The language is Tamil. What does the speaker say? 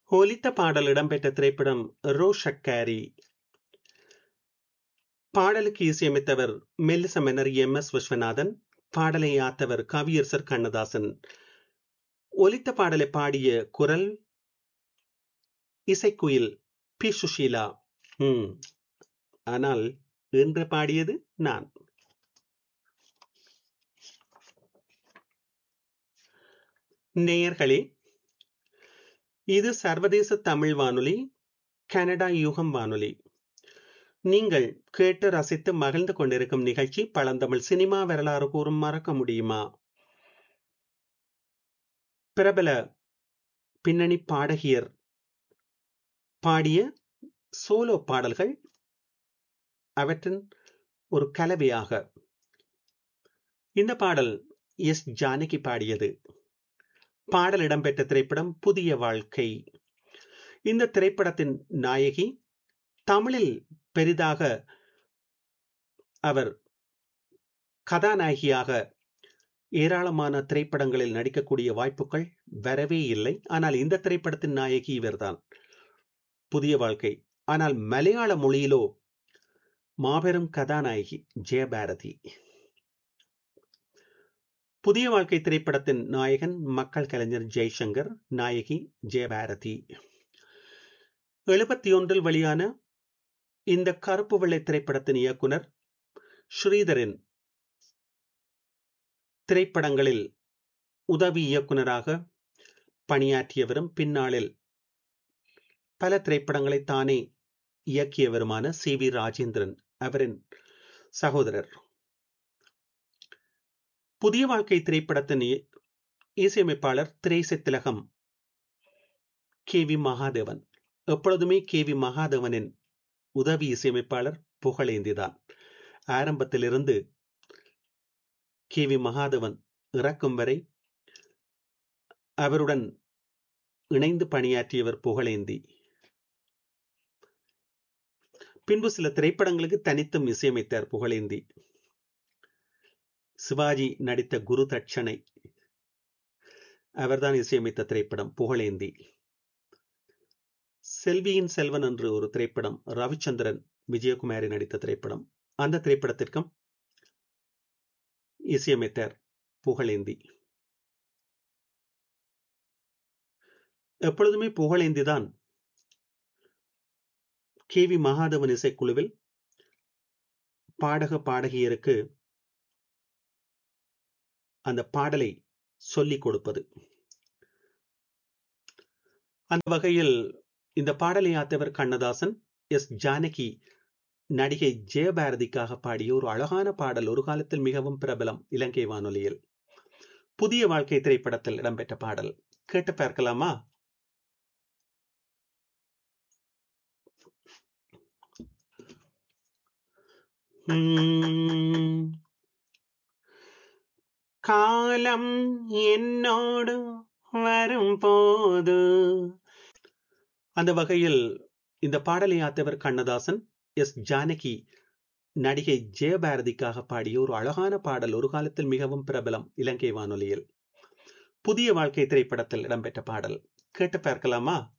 ஒலித்த பாடல் இடம்பெற்ற திரைப்படம் ரோஷக்காரி பாடலுக்கு இசையமைத்தவர் மெல்லிச மன்னர் எம் எஸ் விஸ்வநாதன் பாடலை ஆத்தவர் கவியரசர் கண்ணதாசன் ஒலித்த பாடலை பாடிய குரல் இசைக்குயில் பி சுஷீலா ம் ஆனால் என்று பாடியது நான் நேயர்களே இது சர்வதேச தமிழ் வானொலி கனடா யுகம் வானொலி நீங்கள் கேட்டு ரசித்து மகிழ்ந்து கொண்டிருக்கும் நிகழ்ச்சி பழந்தமிழ் சினிமா வரலாறு கூறும் மறக்க முடியுமா பிரபல பின்னணி பாடகியர் பாடிய சோலோ பாடல்கள் அவற்றின் ஒரு கலவையாக இந்த பாடல் எஸ் ஜானகி பாடியது பாடல் இடம்பெற்ற திரைப்படம் புதிய வாழ்க்கை இந்த திரைப்படத்தின் நாயகி தமிழில் பெரிதாக அவர் கதாநாயகியாக ஏராளமான திரைப்படங்களில் நடிக்கக்கூடிய வாய்ப்புகள் வரவே இல்லை ஆனால் இந்த திரைப்படத்தின் நாயகி இவர்தான் புதிய வாழ்க்கை ஆனால் மலையாள மொழியிலோ மாபெரும் கதாநாயகி ஜெயபாரதி புதிய வாழ்க்கை திரைப்படத்தின் நாயகன் மக்கள் கலைஞர் ஜெய்சங்கர் நாயகி ஜெயபாரதி எழுபத்தி ஒன்றில் வெளியான இந்த கருப்பு வெள்ளை திரைப்படத்தின் இயக்குனர் ஸ்ரீதரின் திரைப்படங்களில் உதவி இயக்குனராக பணியாற்றியவரும் பின்னாளில் பல திரைப்படங்களை தானே இயக்கியவருமான சி வி ராஜேந்திரன் அவரின் சகோதரர் புதிய வாழ்க்கை திரைப்படத்தின் இசையமைப்பாளர் திரைசை திலகம் கே வி மகாதேவன் எப்பொழுதுமே கே வி மகாதேவனின் உதவி இசையமைப்பாளர் புகழேந்திதான் ஆரம்பத்திலிருந்து கே வி மகாதேவன் இறக்கும் வரை அவருடன் இணைந்து பணியாற்றியவர் புகழேந்தி பின்பு சில திரைப்படங்களுக்கு தனித்தும் இசையமைத்தார் புகழேந்தி சிவாஜி நடித்த குரு தட்சணை அவர்தான் இசையமைத்த திரைப்படம் புகழேந்தி செல்வியின் செல்வன் என்று ஒரு திரைப்படம் ரவிச்சந்திரன் விஜயகுமாரி நடித்த திரைப்படம் அந்த திரைப்படத்திற்கும் இசையமைத்தார் புகழேந்தி எப்பொழுதுமே புகழேந்தி தான் கே வி மகாதவன் இசைக்குழுவில் பாடக பாடகியருக்கு அந்த பாடலை சொல்லிக் கொடுப்பது அந்த வகையில் இந்த பாடலை ஆத்தவர் கண்ணதாசன் எஸ் ஜானகி நடிகை ஜெயபாரதிக்காக பாடிய ஒரு அழகான பாடல் ஒரு காலத்தில் மிகவும் பிரபலம் இலங்கை வானொலியில் புதிய வாழ்க்கை திரைப்படத்தில் இடம்பெற்ற பாடல் கேட்டு பார்க்கலாமா காலம் என்னோடு வரும்போது அந்த வகையில் இந்த பாடலை ஆத்தவர் கண்ணதாசன் எஸ் ஜானகி நடிகை ஜெயபாரதிக்காக பாடிய ஒரு அழகான பாடல் ஒரு காலத்தில் மிகவும் பிரபலம் இலங்கை வானொலியில் புதிய வாழ்க்கை திரைப்படத்தில் இடம்பெற்ற பாடல் கேட்டு பார்க்கலாமா